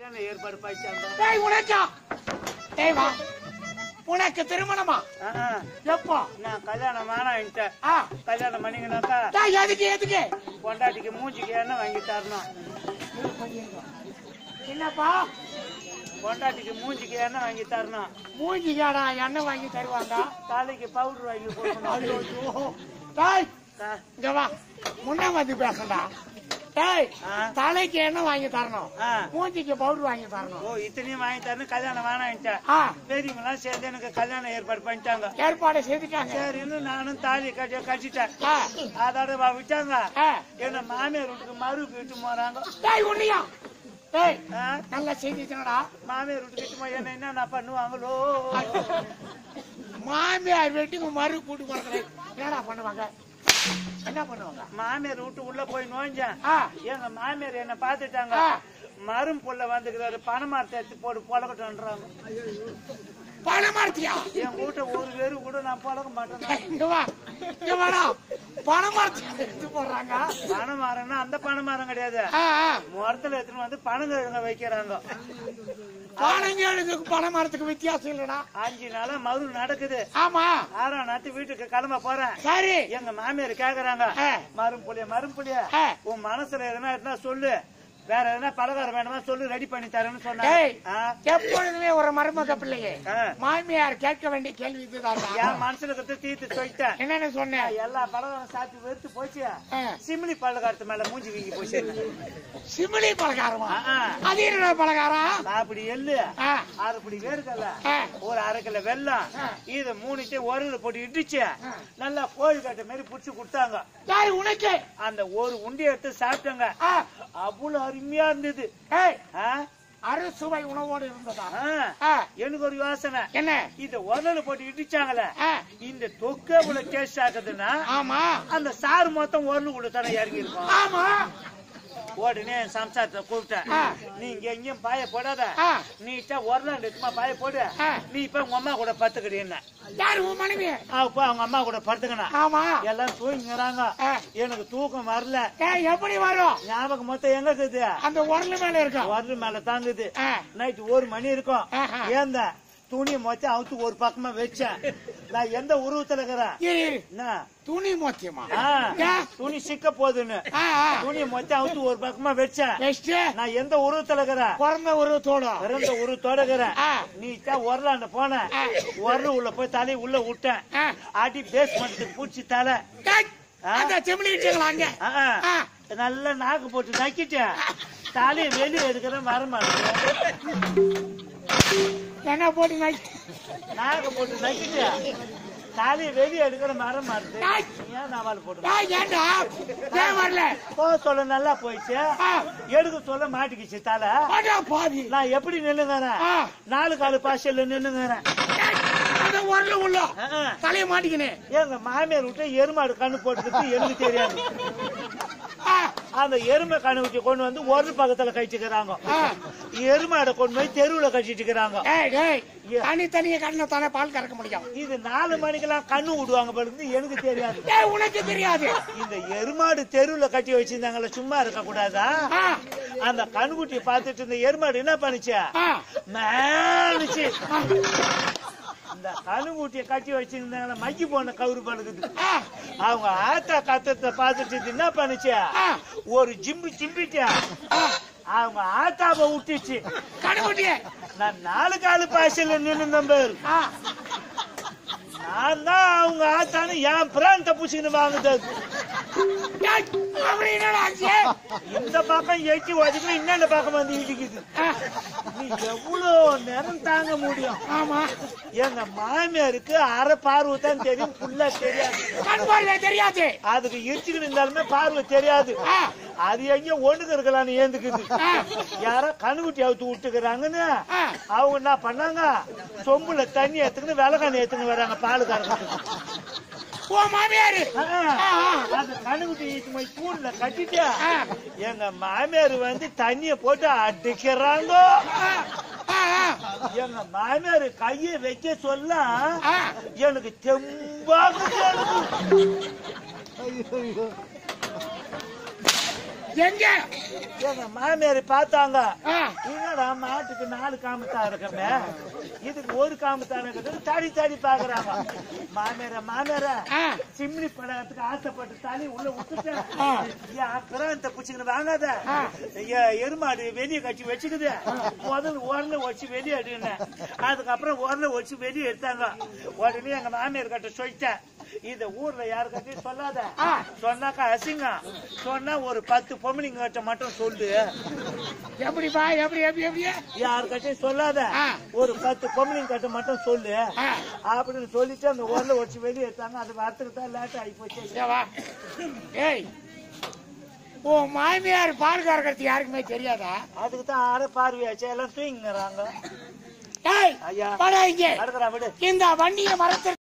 கல்யாண ஏற்பாடு பண்ணிட்டாங்க டேய் உனக்கா டேய் வா உனக்கு திருமணமா ஆ, ஆ. எப்போ நான் கல்யாணம் வேணான்ட்டேன் ஆ கல்யாணம் பண்ணிங்கனாக்கா டேய் எதுக்கு எதுக்கு பொண்டாட்டிக்கு மூஞ்சிக்கு எண்ணெய் வாங்கி தரணும் என்னப்பா பொண்டாட்டிக்கு மூஞ்சிக்கு எண்ணெய் வாங்கி தரணும் மூஞ்சிக்காடா எண்ணெய் வாங்கி தருவாங்க தலைக்கு பவுடர் வாங்கி கொடுக்கணும் ஐயோ டேய் ஆ, இங்க வா முன்ன வந்து பேசண்டா டேய் ஆ. தலைக்கு எண்ணெய் வாங்கி தரணும் ஆ. மூஞ்சிக்கு பவுடர் வாங்கி தரணும் ஓ இத்தனையும் வாங்கி தரணும் கல்யாணம் வேணான்ட்டேன் ஆ பெரியவங்களாம் சேர்ந்து எனக்கு கல்யாணம் ஏற்பாடு பண்ணிட்டாங்க ஏற்பாடு செய்துட்டாங்க சரின்னு நானும் தாலி கட்டி கட்டிட்டேன் ஆ. அதோட வா விட்டாங்க ஆ. என்ன மாமியார் வீட்டுக்கு மறு வீட்டு போறாங்க டேய் உன்னையா டேய் ஆ? நல்ல செய்தி சொன்னடா மாமியார் வீட்டுக்கு இட்டு போய் என்ன என்ன பண்ணுவாங்களோ மாமியார் வீட்டுக்கு மறு கூட்டு போறது என்னடா பண்ணுவாங்க என்ன பண்ணுவாங்க மாமியார் வீட்டு உள்ள போய் நோஞ்சேன் ஆ எங்க மாமியார் என்ன பாத்துட்டாங்க ஆ. மரும் புள்ள வந்துக்கிறாரு பணமரத்தை எடுத்து போட்டு புழக்கட்டுன்றாங்க பணமார்த்தியா என் வீட்டை ஒரு பேரு கூட நான் புழக்க மாட்டேன் இங்க வா இங்க வாடா பணமார்த்தி எடுத்து போடுறாங்க பணம் மரம்னா அந்த பணம் மரம் கிடையாது ஆ ஆ முரத்துல எடுத்துன்னு வந்து பணங்கிழங்க வைக்கிறாங்க பணங்களுக்கு பணமரத்துக்கு வித்தியாசம் இல்லடா அஞ்சு நாளா மறு நடக்குது ஆமா ஆறாம் நாத்து வீட்டுக்கு கிளம்ப போறேன் சரி எங்க மாமியார் கேக்குறாங்க ஆ. மரும் புளிய மரும் புளிய ஆ. உன் மனசுல எதனா இருந்தா சொல்லு வேற எதனா பலகாரம் வேணுமா சொல்லு ரெடி பண்ணி தரேன்னு டேய் சொன்னாங்க எப்பொழுதுமே ஒரு மருமக பிள்ளையே ஆ. மாமியார் கேட்க வேண்டிய கேள்வி இதுதான் என் மனசுல இருக்கிறத தீர்த்து சொல்லிட்டேன் என்னன்னு சொன்னேன் எல்லா பலகாரம் சாப்பிட்டு வெறுத்து போச்சு ஆ. சிமிலி பலகாரத்து மேல மூஞ்சி வீங்கி போச்சு சிமிலி பலகாரமா ஆ, ஆ. அது என்ன பலகாரம் அப்படி எள்ளு ஆ, அரைப்படி வேர்க்கல்ல ஆ. ஒரு அரை கிலோ வெல்லம் ஆ. இத மூணுத்தையும் உரல்ல போட்டு இடிச்சு நல்லா கோழி கட்டை மாதிரி புடிச்சு கொடுத்தாங்க டேய் உனக்கு அந்த ஒரு உண்டி எடுத்து சாப்பிட்டாங்க ஆ, அவ்வளவு அருமையா இருந்தது டேய் ஆ? அறுசுவை உணவோடு இருந்ததா ஆ. ஆ, எனக்கு ஒரு யோசனை என்ன இத உரல்ல போட்டு இடிச்சாங்களே ஆ, இந்த தொக்கு இவ்வளவு டேஸ்ட் ஆகுதுன்னா ஆமா அந்த சாறு மொத்தம் உரலுக்குள்ள தானே இறங்கி இருக்கும் ஆமா உடனே என் சம்சாரத்தை கூப்பிட்டேன் ஆ. நீங்க எங்கேயும் பாய போடாத ஆ. நீட்டா உரலாம் எடுத்துமா பாய போடு ஆ. நீ இப்ப உங்க அம்மா கூட பத்துக்கிடு என்ன யாரு உன் மனைவி அப்ப அவங்க அம்மா கூட படுத்துக்கணும் ஆமா எல்லாம் தூங்கிக்கிறாங்க ஆ. எனக்கு தூக்கம் வரல டேய் எப்படி வரும் ஞாபகம் மொத்தம் எங்க இருக்குது அந்த உரல் மேல இருக்கும் உரல் மேல தாங்குது ஆ. நைட் ஒரு மணி இருக்கும் ஆஹா. ஏந்த துணியை மொத்தம் அவுத்து ஒரு பக்கமா வச்சேன் நான் எந்த உருவத்துல இருக்கிறேன் இரு, இரு. என்ன துணி மோத்தியமா ஆ, ஏன்? துணி சிக்க போகுதுன்னு ஆ, ஆ. துணியை மொத்தம் அவுத்து ஒரு பக்கமா வச்சேன் வெஸ்ட் நான் எந்த உருவத்துல இருக்கிறேன் பிறந்த உருவத்தோட பிறந்த ஒரு தொடக்கிறேன் ஆ. நீ தான் உரலாண்ட போன ஆ. உரல் உள்ள போய் தலையை உள்ள விட்டேன் ஆ. ஆட்டி பேஸ்மெண்ட்டுக்கு பூச்சி தலை டேய், ஆ. அந்த செமிலி இட்டுங்களா அங்க ஆ, ஆ. ஆ. நல்லா நாக்கு போட்டு நக்கிட்டேன் தலையை வெளியே எடுக்கிற மரமாட்டேன் என்ன போட்டு நை- நாக்கு போட்டு நக்கிட்டேன் தலையை வெளியே எடுக்கிற மரம் மாறுது டேய். ஏன் நான் வாழை போட்டு டேய், ஏன்டா ஏன் வரல போக சொல்ல நல்லா போயிடுச்சு ஆ. எடுக்க சொல்ல மாட்டிக்கிச்சு தலை அடா பாவி நான் எப்படி நின்னுங்கிறேன் ஆ. நாலு காலு பாசல்ல நின்னுங்கிறேன் டேய், அந்த உரல் உள்ள ஆ, ஆ. தலைய மாட்டிக்கினேன் எங்க மாமியார் விட்டு எருமாடு கண்ணு போட்டுக்கிறது எனக்கு தெரியாது ஆ, அந்த எருமை கண்ணு குட்டி கொண்டு வந்து ஒரு பக்கத்துல கட்டிக்கிறாங்க ஆ. எருமாடை கொண்டு போய் தெருவுல கட்டிட்டு இருக்கிறாங்க டேய், டேய், ஏ. தனி தனியா கண்ண தானே பால் கறக்க முடியும் இது நாலு மணிக்கெல்லாம் கண்ணு விடுவாங்க படுது எனக்கு தெரியாது டேய், உனக்கு தெரியாது இந்த எருமாடு தெருவுல கட்டி வச்சிருந்தாங்களே சும்மா இருக்க கூடாதா ஆ, அந்த கண்ணுக்குட்டியை பார்த்துட்டு இந்த எருமாடு என்ன பண்ணுச்சு ஆ, மேலுச்சு ஆ, இந்த கண்ணுக்குட்டியை கட்டி வச்சிருந்தாங்களே மைக்கு போன கவுரு படுக்குது ஆ, அவங்க ஆத்தா கத்தத்தை பார்த்துட்டு இது என்ன பண்ணுச்சு ஆ. ஒரு ஜிம்பு ஜிம்பிட்டியா ஆ. அவங்க ஆத்தாவை விட்டுச்சு கண்ணுக்குட்டியே நான் நாலு காலு பாய்ச்சல நின்று பேரு ஆ, நான் தான் அவங்க ஆத்தானு என் பிரான் தப்பிச்சுன்னு வாங்குது டேய், அப்படி என்னடா ஆச்சு இந்த பக்கம் எட்டி ஒதுக்கி இன்னொரு பக்கம் வந்து இடிக்குது ஆ, நீ எவ்வளோ நேரம் தாங்க முடியும் ஆமா எங்க மாமியாருக்கு அரை பார்வை தான் தெரியும் ஃபுல்லா தெரியாது கண் பார்வை தெரியாது அதுக்கு இடிச்சுக்கிட்டு இருந்தாலுமே பார்வை தெரியாது ஆ, அது எங்க ஒண்ணுக்கு இருக்கலாம்னு ஏந்துக்குது ஆ. யாரோ கண்ணுக்குட்டி அவுத்து விட்டுக்கிறாங்கன்னு ஆ. அவங்க என்ன பண்ணாங்க சொம்புல தண்ணி எடுத்துக்கின்னு விளக்காணி எடுத்துன்னு வராங்க பால் கறக்கிறதுக்கு ஓ மாமியாரு ஆ, ஆ, ஆ. அந்த கண்ணுக்குட்டி இட்டு போய் தூண்ல கட்டிட்டு ஆ. எங்க மாமியார் வந்து தண்ணிய போட்டு அடிக்கிறாங்க ஆ, ஆ, ஆ. எங்க மாமியார் கைய வைக்க சொல்ல ஆ. எனக்கு தெம்பாக எங்க எங்க மாமியார் பார்த்தாங்க ஆ, என்னடா மாட்டுக்கு நாலு காமத்தா இருக்குமே இதுக்கு ஒரு காமத்தா இருக்குது தடி தடி பாக்குறாங்க மாமியார மாமியார ஆ, சிம்னி படத்துக்கு ஆசைப்பட்டு தலி உள்ள விட்டுட்டேன் ஆ. ஏன் அப்புறம் இந்த புச்சுக்கிட்டு வாங்காத ஆ. ஏ- எருமாடு வெளியே கட்சி வச்சுக்குது முதல்ல உரல வச்சு வெளியே எடுனேன் அதுக்கப்புறம் உரல வச்சு வெளியே எடுத்தாங்க உடனே எங்க மாமியார் கிட்ட சொல்லிட்டேன் இந்த ஊர்ல யாருக்கிட்டையும் சொல்லாத ஆ. சொன்னாக்கா அசிங்கம் சொன்னா ஒரு பத்து பொம்பளைங்க கிட்ட மட்டும் சொல்லு எப்படிப்பா எப்படி எப்படி எப்படி யாருக்கிட்டையும் சொல்லாத ஆ. ஒரு பத்து பொம்பளைங்க கிட்ட மட்டும் சொல்லு ஆ, அப்படின்னு சொல்லிட்டு அந்த உரல வச்சு வெளியே எடுத்தாங்க அது வரத்துக்கு தான் லேட் ஆகி போச்சு இங்க வா ஏய் உன் மாமியார் பால் கறக்கிறது யாருக்குமே தெரியாதா அதுக்கு தான் ஆற பார்வையாச்சு எல்லாம் தூங்கிங்கிறாங்க ஏய் ஐயா வாடா இங்க அடுக்கிறா விடு இந்த வண்டிய மரத்தில்